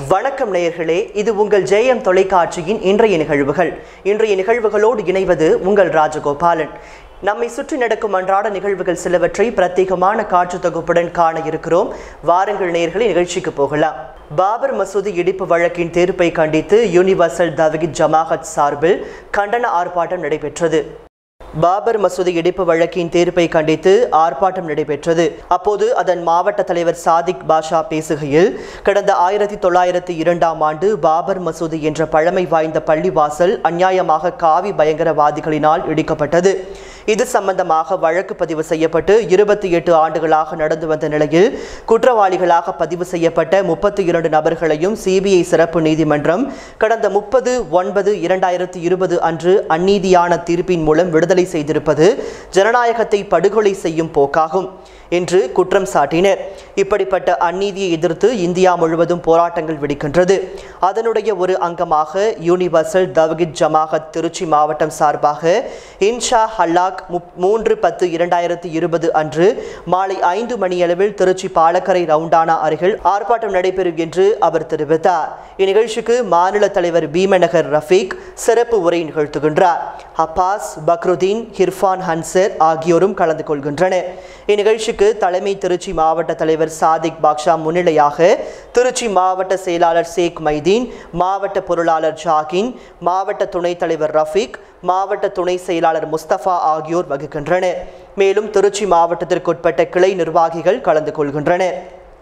வணக்கம் நேயர்களே இது உங்கள் ஜேஎம் தொலைக்காட்சியின் இன்றைய நிகழ்வுகள் இன்றைய நிகழ்வுகளோடு இணைவது உங்கள் ராஜகோபாலன் நம்மை சுற்றி நடக்கும் அன்றாட நிகழ்வுகள் சிலவற்றை பிரத்யேகமான காட்சி தொகுப்புடன் காண இருக்கிறோம் வாருங்கள் நேயர்களே நிகழ்ச்சிக்கு போகலாம் பாபர் மசூதி இடிப்பு வழக்கின் தீர்ப்பை கண்டித்து யூனிவர்சல் தவகித் ஜமாகத் சார்பில் கண்டன ஆர்ப்பாட்டம் நடைபெற்றது பாபர் மசூதி இடிப்பு வழக்கின் தீர்ப்பை கண்டித்து ஆர்ப்பாட்டம் நடைபெற்றது அப்போது அதன் மாவட்ட தலைவர் சாதிக் பாஷா பேசுகையில் கடந்த ஆயிரத்தி தொள்ளாயிரத்தி இரண்டாம் ஆண்டு பாபர் மசூதி என்ற பழமை வாய்ந்த பள்ளிவாசல் அநியாயமாக காவி பயங்கரவாதிகளினால் இடிக்கப்பட்டது இது சம்பந்தமாக வழக்கு பதிவு செய்யப்பட்டு இருபத்தி எட்டு ஆண்டுகளாக நடந்து வந்த நிலையில் குற்றவாளிகளாக பதிவு செய்யப்பட்ட முப்பத்தி இரண்டு நபர்களையும் சிபிஐ சிறப்பு நீதிமன்றம் கடந்த முப்பது ஒன்பது இரண்டாயிரத்தி இருபது அன்று அந்நீதியான தீர்ப்பின் மூலம் விடுதலை செய்திருப்பது ஜனநாயகத்தை படுகொலை செய்யும் போக்காகும் என்று குற்றம் சாட்டினர் இப்படிப்பட்ட அந்நீதியை எதிர்த்து இந்தியா முழுவதும் போராட்டங்கள் வெடிக்கின்றது அதனுடைய ஒரு அங்கமாக யூனிவர்சல் தவகித் ஜமாகத் திருச்சி மாவட்டம் சார்பாக இன்ஷா ஹல்லாக் முப்- மூன்று பத்து இரண்டாயிரத்தி இருபது அன்று மாலை ஐந்து மணியளவில் திருச்சி பாலக்கரை ரவுண்டானா அருகில் ஆர்ப்பாட்டம் நடைபெறும் என்று அவர் தெரிவித்தார் இந்நிகழ்ச்சிக்கு மாநில தலைவர் பீமநகர் ரஃபீக் சிறப்பு உரை நிகழ்த்துகின்றார் அப்பாஸ் பக்ருதீன் ஹிர்ஃபான் ஹன்சர் ஆகியோரும் கலந்து கொள்கின்றனர் இந்நிகழ்ச்சிக்கு தலைமை திருச்சி மாவட்ட தலைவர் சாதிக் பாக்ஷா முன்னிலையாக திருச்சி மாவட்ட செயலாளர் சேக் மைதீன் மாவட்ட பொருளாளர் ஜாகின் மாவட்ட துணைத் தலைவர் ரஃபீக் மாவட்ட துணை செயலாளர் முஸ்தபா ஆகியோர் வகுக்கின்றனர் மேலும் திருச்சி மாவட்டத்திற்குட்பட்ட கிளை நிர்வாகிகள் கலந்து கொள்கின்றனர்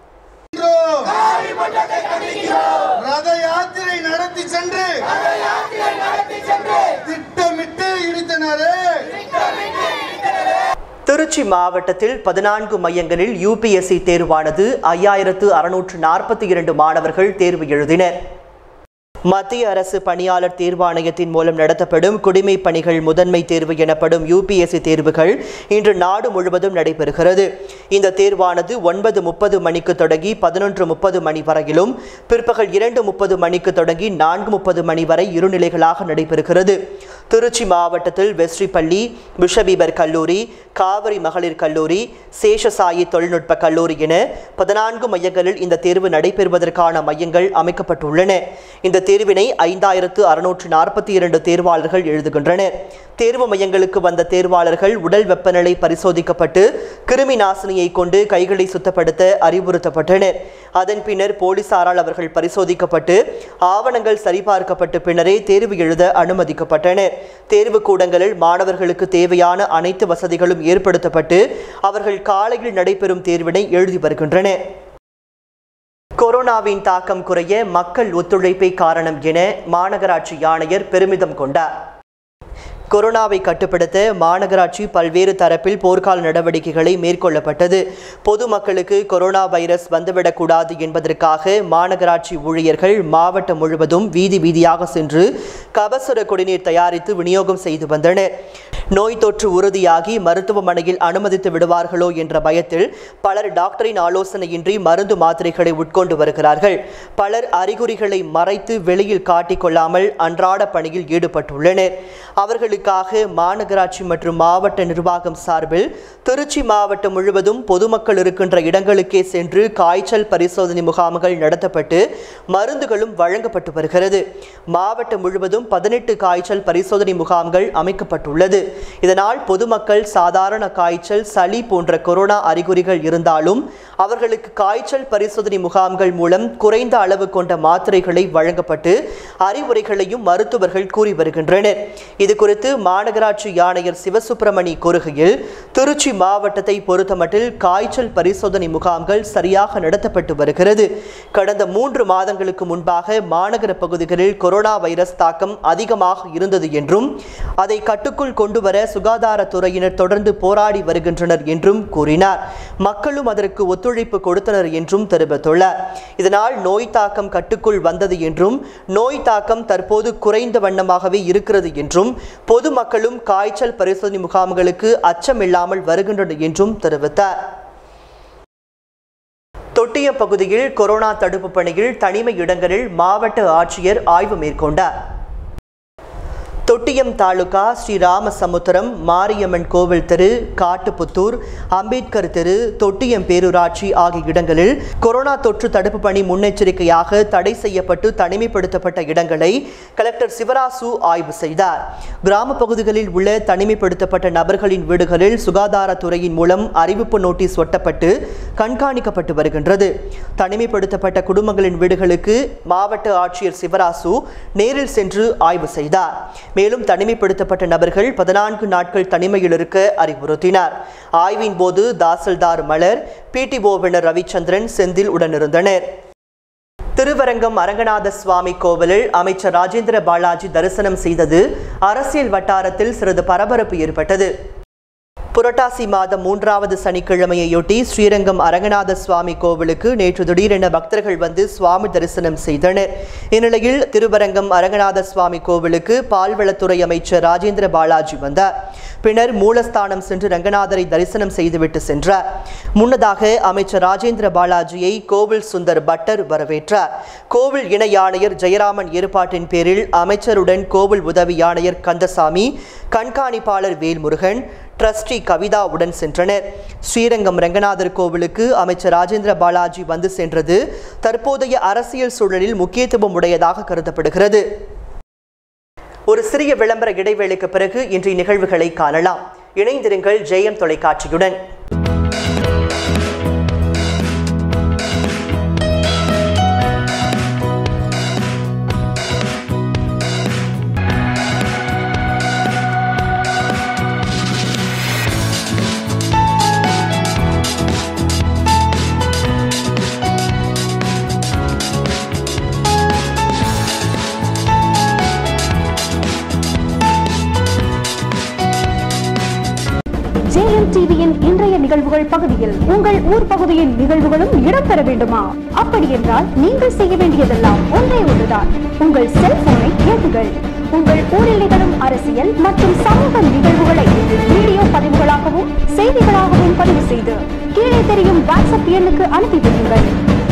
ரத யாத்திரை நடத்தி சென்று திட்டமிட்டு இடித்தனரே திருச்சி மாவட்டத்தில் பதினான்கு மையங்களில் யூபிஎஸ்சி தேர்வானது ஐயாயிரத்து அறுநூற்று நாற்பத்தி இரண்டு மாணவர்கள் தேர்வு எழுதினர் மத்திய அரசு பணியாளர் தேர்வாணையத்தின் மூலம் நடத்தப்படும் குடிமை பணிகள் முதன்மை தேர்வு எனப்படும் யூபிஎஸ்சி தேர்வுகள் இன்று நாடு முழுவதும் நடைபெறுகிறது இந்த தேர்வானது ஒன்பது முப்பது மணிக்கு தொடங்கி பதினொன்று முப்பது மணி வரையிலும் பிற்பகல் இரண்டு முப்பது மணிக்கு தொடங்கி நான்கு முப்பது மணி வரை இருநிலைகளாக நடைபெறுகிறது திருச்சி மாவட்டத்தில் வெஸ்ட்ரிப்பள்ளி பிஷபீபர் கல்லூரி காவிரி மகளிர் கல்லூரி சேஷசாயி தொழில்நுட்ப கல்லூரி என பதினான்கு மையங்களில் இந்த தேர்வு நடைபெறுவதற்கான மையங்கள் அமைக்கப்பட்டுள்ளன இந்த தேர்வினை ஐந்தாயிரத்து அறுநூற்று நாற்பத்தி இரண்டு தேர்வாளர்கள் எழுதுகின்றனர் தேர்வு மையங்களுக்கு வந்த தேர்வாளர்கள் உடல் வெப்பநிலை பரிசோதிக்கப்பட்டு கிருமி நாசினியை கொண்டு கைகளை சுத்தப்படுத்த அறிவுறுத்தப்பட்டனர் அதன் பின்னர் போலீசாரால் அவர்கள் பரிசோதிக்கப்பட்டு ஆவணங்கள் சரிபார்க்கப்பட்ட பின்னரே தேர்வு எழுத அனுமதிக்கப்பட்டனர் தேர்வு கூடங்களில் மாணவர்களுக்கு தேவையான அனைத்து வசதிகளும் ஏற்படுத்தப்பட்டு அவர்கள் காலையில் நடைபெறும் தேர்வினை எழுதி வருகின்றனர் கொரோனாவின் தாக்கம் குறைய மக்கள் ஒத்துழைப்பே காரணம் என மாநகராட்சி ஆணையர் பெருமிதம் கொண்டார் கொரோனாவை கட்டுப்படுத்த மாநகராட்சி பல்வேறு தரப்பில் போர்க்கால நடவடிக்கைகளை மேற்கொள்ளப்பட்டது பொதுமக்களுக்கு கொரோனா வைரஸ் வந்துவிடக்கூடாது என்பதற்காக மாநகராட்சி ஊழியர்கள் மாவட்டம் முழுவதும் வீதி வீதியாக சென்று கபசுர குடிநீர் தயாரித்து விநியோகம் செய்து வந்தனர் நோய் தொற்று உறுதியாகி மருத்துவமனையில் அனுமதித்து விடுவார்களோ என்ற பயத்தில் பலர் டாக்டரின் ஆலோசனையின்றி மருந்து மாத்திரைகளை உட்கொண்டு வருகிறார்கள் பலர் அறிகுறிகளை மறைத்து வெளியில் காட்டிக்கொள்ளாமல் அன்றாட பணியில் ஈடுபட்டுள்ளனர் அவர்களுக்காக மாநகராட்சி மற்றும் மாவட்ட நிர்வாகம் சார்பில் திருச்சி மாவட்டம் முழுவதும் பொதுமக்கள் இருக்கின்ற இடங்களுக்கே சென்று காய்ச்சல் பரிசோதனை முகாம்கள் நடத்தப்பட்டு மருந்துகளும் வழங்கப்பட்டு வருகிறது மாவட்டம் முழுவதும் பதினெட்டு காய்ச்சல் பரிசோதனை முகாம்கள் அமைக்கப்பட்டுள்ளது இதனால் பொதுமக்கள் சாதாரண காய்ச்சல் சளி போன்ற கொரோனா அறிகுறிகள் இருந்தாலும் அவர்களுக்கு காய்ச்சல் பரிசோதனை முகாம்கள் மூலம் குறைந்த அளவு கொண்ட மாத்திரைகளை வழங்கப்பட்டு அறிவுரைகளையும் மருத்துவர்கள் கூறி வருகின்றனர் இது குறித்து மாநகராட்சி ஆணையர் சிவசுப்பிரமணி கூறுகையில் திருச்சி மாவட்டத்தை பொறுத்தமட்டில் காய்ச்சல் பரிசோதனை முகாம்கள் சரியாக நடத்தப்பட்டு வருகிறது கடந்த மூன்று மாதங்களுக்கு முன்பாக மாநகர பகுதிகளில் கொரோனா வைரஸ் தாக்கம் அதிகமாக இருந்தது என்றும் அதை கட்டுக்குள் கொண்டு வர சுகாதாரத்துறையினர் தொடர்ந்து போராடி வருகின்றனர் என்றும் கூறினார் மக்களும் அதற்கு ஒத்துழைப்பு கொடுத்தனர் என்றும் தெரிவித்துள்ளார் இதனால் நோய் தாக்கம் கட்டுக்குள் வந்தது என்றும் நோய் தாக்கம் தற்போது குறைந்த வண்ணமாகவே இருக்கிறது என்றும் பொதுமக்களும் காய்ச்சல் பரிசோதனை முகாம்களுக்கு அச்சமில்லாமல் வருகின்றனர் என்றும் தெரிவித்தார் தொட்டியம் பகுதியில் கொரோனா தடுப்பு பணியில் தனிமை இடங்களில் மாவட்ட ஆட்சியர் ஆய்வு மேற்கொண்டார் தொட்டியம் தாலுகா ஸ்ரீராமசமுத்திரம் மாரியம்மன் கோவில் தெரு காட்டுப்புத்தூர் அம்பேத்கர் தெரு தொட்டியம் பேரூராட்சி ஆகிய இடங்களில் கொரோனா தொற்று தடுப்பு பணி முன்னெச்சரிக்கையாக தடை செய்யப்பட்டு தனிமைப்படுத்தப்பட்ட இடங்களை கலெக்டர் சிவராசு ஆய்வு செய்தார் கிராம பகுதிகளில் உள்ள தனிமைப்படுத்தப்பட்ட நபர்களின் வீடுகளில் சுகாதாரத்துறையின் மூலம் அறிவிப்பு நோட்டீஸ் ஒட்டப்பட்டு கண்காணிக்கப்பட்டு வருகின்றது தனிமைப்படுத்தப்பட்ட குடும்பங்களின் வீடுகளுக்கு மாவட்ட ஆட்சியர் சிவராசு நேரில் சென்று ஆய்வு செய்தார் மேலும் தனிமைப்படுத்தப்பட்ட நபர்கள் பதினான்கு நாட்கள் தனிமையில் இருக்க அறிவுறுத்தினார் ஆய்வின் போது தாசில்தார் மலர் பிடிஓவினர் ரவிச்சந்திரன் செந்தில் உடனிருந்தனர் திருவரங்கம் அரங்கநாத சுவாமி கோவிலில் அமைச்சர் ராஜேந்திர பாலாஜி தரிசனம் செய்தது அரசியல் வட்டாரத்தில் சிறிது பரபரப்பு ஏற்பட்டது புரட்டாசி மாதம் மூன்றாவது சனிக்கிழமையொட்டி ஸ்ரீரங்கம் அரங்கநாத சுவாமி கோவிலுக்கு நேற்று திடீரென பக்தர்கள் வந்து சுவாமி தரிசனம் செய்தனர் இந்நிலையில் திருவரங்கம் அரங்கநாத சுவாமி கோவிலுக்கு பால்வளத்துறை அமைச்சர் ராஜேந்திர பாலாஜி வந்தார் பின்னர் மூலஸ்தானம் சென்று ரங்கநாதரை தரிசனம் செய்துவிட்டு சென்றார் முன்னதாக அமைச்சர் ராஜேந்திர பாலாஜியை கோவில் சுந்தர் பட்டர் வரவேற்றார் கோவில் இணை ஆணையர் ஜெயராமன் ஏற்பாட்டின் பேரில் அமைச்சருடன் கோவில் உதவி ஆணையர் கந்தசாமி கண்காணிப்பாளர் வேல்முருகன் ட்ரஸ்டி கவிதா உடன் சென்றனர் ஸ்ரீரங்கம் ரங்கநாதர் கோவிலுக்கு அமைச்சர் ராஜேந்திர பாலாஜி வந்து சென்றது தற்போதைய அரசியல் சூழலில் முக்கியத்துவம் உடையதாக கருதப்படுகிறது ஒரு சிறிய விளம்பர இடைவேளைக்கு பிறகு இன்றைய நிகழ்வுகளை காணலாம் இணைந்திருங்கள் ஜெயம் தொலைக்காட்சியுடன் ஜேஎம் டிவியின் இன்றைய நிகழ்வுகள் பகுதியில் உங்கள் ஊர் பகுதியின் நிகழ்வுகளும் இடம்பெற வேண்டுமா அப்படி என்றால் நீங்கள் செய்ய வேண்டியதெல்லாம் ஒன்றே ஒன்றுதான் உங்கள் செல்போனை இயக்குங்கள் உங்கள் ஊரில் நிகழும் அரசியல் மற்றும் சமூக நிகழ்வுகளை வீடியோ பதிவுகளாகவும் செய்திகளாகவும் பதிவு செய்து கீழே தெரியும் வாட்ஸ்அப் எண்ணுக்கு அனுப்பி வையுங்கள்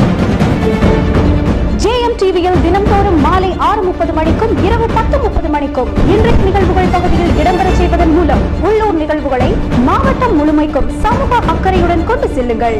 ஜேஎம் டிவியில் தினம்தோறும் மாலை ஆறு முப்பது மணிக்கும் இரவு பத்து முப்பது மணிக்கும் இன்றைய நிகழ்வுகள் பகுதியில் இடம்பெற செய்வதன் மூலம் உள்ளூர் நிகழ்வுகளை மாவட்டம் முழுமைக்கும் சமூக அக்கறையுடன் கொண்டு செல்லுங்கள்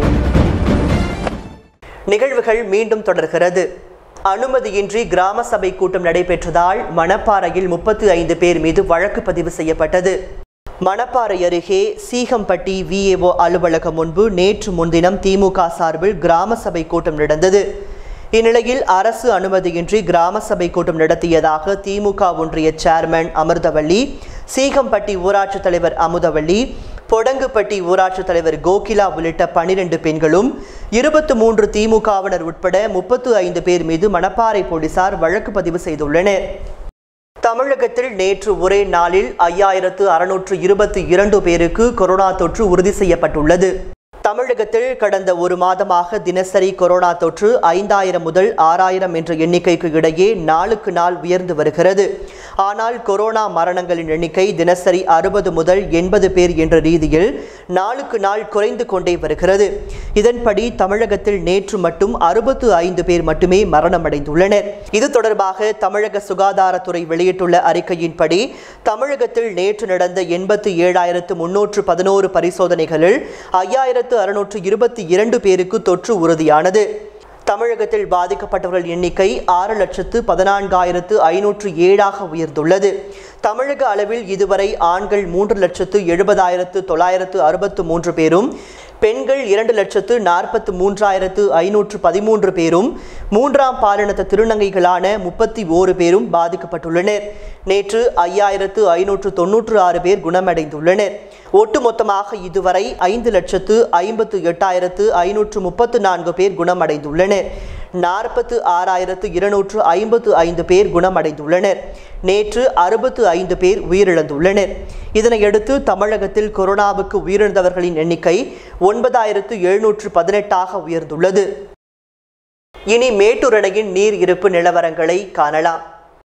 நிகழ்வுகள் மீண்டும் தொடர்கிறது அனுமதியின்றி கிராம சபை கூட்டம் நடைபெற்றதால் மணப்பாறையில் முப்பத்தி ஐந்து பேர் மீது வழக்கு பதிவு செய்யப்பட்டது மணப்பாறை அருகே சீகம்பட்டி விஏஓ அலுவலகம் முன்பு நேற்று முன்தினம் திமுக சார்பில் கிராம சபை கூட்டம் நடந்தது இந்நிலையில் அரசு அனுமதியின்றி கிராம சபை கூட்டம் நடத்தியதாக திமுக ஒன்றிய சேர்மன் அமிர்தவள்ளி சீகம்பட்டி ஊராட்சித் தலைவர் அமுதவள்ளி பொடங்குப்பட்டி ஊராட்சித் தலைவர் கோகிலா உள்ளிட்ட பனிரெண்டு பெண்களும் இருபத்து மூன்று திமுகவினர் உட்பட முப்பத்து ஐந்து பேர் மீது மணப்பாறை போலீசார் வழக்கு பதிவு செய்துள்ளனர் தமிழகத்தில் நேற்று ஒரே நாளில் ஐயாயிரத்து அறுநூற்று இருபத்தி இரண்டு பேருக்கு கொரோனா தொற்று உறுதி செய்யப்பட்டுள்ளது தமிழகத்தில் கடந்த ஒரு மாதமாக தினசரி கொரோனா தொற்று ஐந்தாயிரம் முதல் ஆறாயிரம் என்ற எண்ணிக்கைக்கு இடையே நாளுக்கு நாள் உயர்ந்து வருகிறது ஆனால் கொரோனா மரணங்களின் எண்ணிக்கை தினசரி அறுபது முதல் எண்பது பேர் என்ற ரீதியில் நாளுக்கு நாள் குறைந்து கொண்டே வருகிறது இதன்படி தமிழகத்தில் நேற்று மட்டும் அறுபத்து ஐந்து பேர் மட்டுமே மரணமடைந்துள்ளனர் இது தொடர்பாக தமிழக சுகாதாரத்துறை வெளியிட்டுள்ள அறிக்கையின்படி தமிழகத்தில் நேற்று நடந்த எண்பத்து ஏழாயிரத்து முன்னூற்று பதினோரு பரிசோதனைகளில் ஐயாயிரத்து அறுநூற்று இருபத்தி இரண்டு பேருக்கு தொற்று உறுதியானது தமிழகத்தில் பாதிக்கப்பட்டவர்கள் எண்ணிக்கை ஆறு லட்சத்து பதினான்காயிரத்து ஐநூற்று ஏழாக உயர்ந்துள்ளது தமிழக அளவில் இதுவரை ஆண்கள் மூன்று லட்சத்து எழுபதாயிரத்து தொள்ளாயிரத்து அறுபத்து மூன்று பேரும் பெண்கள் இரண்டு லட்சத்து நாற்பத்து மூன்றாயிரத்து ஐநூற்று பதிமூன்று பேரும் மூன்றாம் பாலினத்த திருநங்கைகளான முப்பத்தி ஓரு பேரும் பாதிக்கப்பட்டுள்ளனர் நேற்று ஐயாயிரத்து ஐநூற்று தொன்னூற்று ஆறு பேர் குணமடைந்துள்ளனர் ஒட்டுமொத்தமாக இதுவரை ஐந்து லட்சத்து ஐம்பத்து எட்டாயிரத்து ஐநூற்று முப்பத்து நான்கு பேர் குணமடைந்துள்ளனர் நாற்பத்து ஆறாயிரத்து இருநூற்று ஐம்பத்து ஐந்து பேர் குணமடைந்துள்ளனர் நேற்று அறுபத்து ஐந்து பேர் உயிரிழந்துள்ளனர் இதனையடுத்து தமிழகத்தில் கொரோனாவுக்கு உயிரிழந்தவர்களின் எண்ணிக்கை ஒன்பதாயிரத்து எழுநூற்று பதினெட்டாக உயர்ந்துள்ளது இனி மேட்டூர் அணையின் நீர் இருப்பு நிலவரங்களை காணலாம்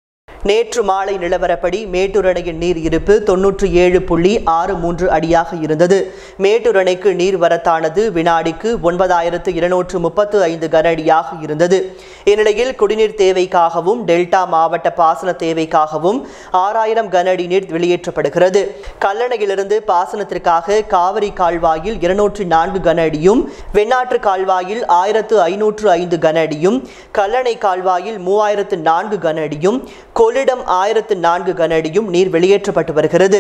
நேற்று மாலை நிலவரப்படி மேட்டூர் அணையின் நீர் இருப்பு தொன்னூற்றி ஏழு புள்ளி ஆறு மூன்று அடியாக இருந்தது மேட்டூர் அணைக்கு நீர்வரத்தானது வினாடிக்கு ஒன்பதாயிரத்து இருநூற்று முப்பத்து ஐந்து கன அடியாக இருந்தது இந்நிலையில் குடிநீர் தேவைக்காகவும் டெல்டா மாவட்ட பாசன தேவைக்காகவும் ஆறாயிரம் கன அடி நீர் வெளியேற்றப்படுகிறது கல்லணையிலிருந்து பாசனத்திற்காக காவிரி கால்வாயில் இருநூற்றி நான்கு கன அடியும் வெண்ணாற்று கால்வாயில் ஆயிரத்து ஐநூற்று ஐந்து கன அடியும் கல்லணை கால்வாயில் மூவாயிரத்து நான்கு கன அடியும் கொள்ளிடம் ஆயிரத்து நான்கு கன அடியும் நீர் வெளியேற்றப்பட்டு வருகிறது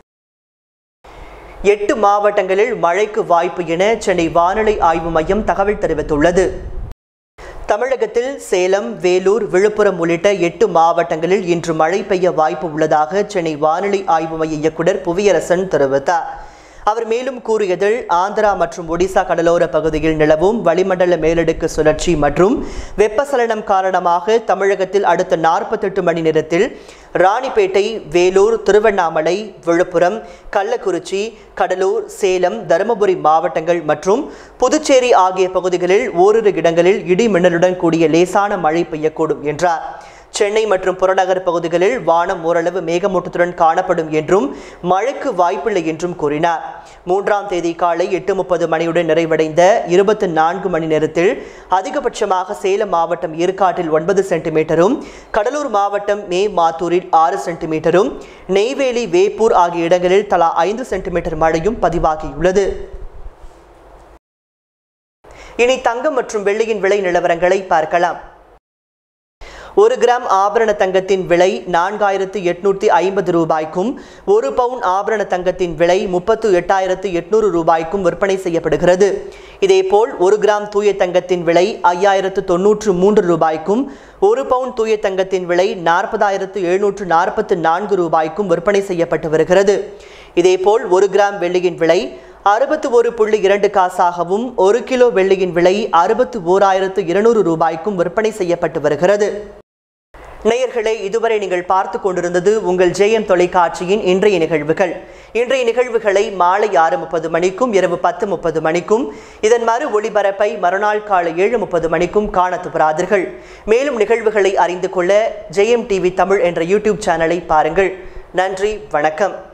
எட்டு மாவட்டங்களில் மழைக்கு வாய்ப்பு என சென்னை வானிலை ஆய்வு மையம் தகவல் தெரிவித்துள்ளது தமிழகத்தில் சேலம் வேலூர் விழுப்புரம் உள்ளிட்ட எட்டு மாவட்டங்களில் இன்று மழை பெய்ய வாய்ப்பு உள்ளதாக சென்னை வானிலை ஆய்வு மைய இயக்குனர் புவியரசன் தெரிவித்தார் அவர் மேலும் கூறியதில் ஆந்திரா மற்றும் ஒடிசா கடலோர பகுதியில் நிலவும் வளிமண்டல மேலடுக்கு சுழற்சி மற்றும் வெப்பசலனம் காரணமாக தமிழகத்தில் அடுத்த நாற்பத்தெட்டு மணி நேரத்தில் ராணிப்பேட்டை வேலூர் திருவண்ணாமலை விழுப்புரம் கள்ளக்குறிச்சி கடலூர் சேலம் தருமபுரி மாவட்டங்கள் மற்றும் புதுச்சேரி ஆகிய பகுதிகளில் ஓரிரு இடங்களில் இடி மின்னலுடன் கூடிய லேசான மழை பெய்யக்கூடும் என்றார் சென்னை மற்றும் புறநகர் பகுதிகளில் வானம் ஓரளவு மேகமூட்டத்துடன் காணப்படும் என்றும் மழைக்கு வாய்ப்பில்லை என்றும் கூறினார் மூன்றாம் தேதி காலை எட்டு முப்பது மணியுடன் நிறைவடைந்த இருபத்தி நான்கு மணி நேரத்தில் அதிகபட்சமாக சேலம் மாவட்டம் ஏற்காட்டில் ஒன்பது சென்டிமீட்டரும் கடலூர் மாவட்டம் மே மாத்தூரில் ஆறு சென்டிமீட்டரும் நெய்வேலி வேப்பூர் ஆகிய இடங்களில் தலா ஐந்து சென்டிமீட்டர் மழையும் பதிவாகியுள்ளது இனி தங்கம் மற்றும் வெள்ளியின் விலை நிலவரங்களை பார்க்கலாம் ஒரு கிராம் ஆபரண தங்கத்தின் விலை நான்காயிரத்து எட்நூற்றி ஐம்பது ரூபாய்க்கும் ஒரு பவுன் ஆபரண தங்கத்தின் விலை முப்பத்து எட்டாயிரத்து எட்நூறு ரூபாய்க்கும் விற்பனை செய்யப்படுகிறது இதேபோல் ஒரு கிராம் தூய தங்கத்தின் விலை ஐயாயிரத்து தொன்னூற்று மூன்று ரூபாய்க்கும் ஒரு பவுன் தூய தங்கத்தின் விலை நாற்பதாயிரத்து எழுநூற்று நாற்பத்து நான்கு ரூபாய்க்கும் விற்பனை செய்யப்பட்டு வருகிறது இதேபோல் ஒரு கிராம் வெள்ளியின் விலை அறுபத்து ஒரு புள்ளி இரண்டு காசாகவும் ஒரு கிலோ வெள்ளியின் விலை அறுபத்து ஓராயிரத்து இருநூறு ரூபாய்க்கும் விற்பனை செய்யப்பட்டு வருகிறது நேயர்களே இதுவரை நீங்கள் பார்த்து கொண்டிருந்தது உங்கள் ஜெயம் தொலைக்காட்சியின் இன்றைய நிகழ்வுகள் இன்றைய நிகழ்வுகளை மாலை ஆறு முப்பது மணிக்கும் இரவு பத்து முப்பது மணிக்கும் இதன் மறு ஒளிபரப்பை மறுநாள் காலை ஏழு முப்பது மணிக்கும் காண துபராதீர்கள் மேலும் நிகழ்வுகளை அறிந்து கொள்ள ஜெயம் டிவி தமிழ் என்ற யூடியூப் சேனலை பாருங்கள் நன்றி வணக்கம்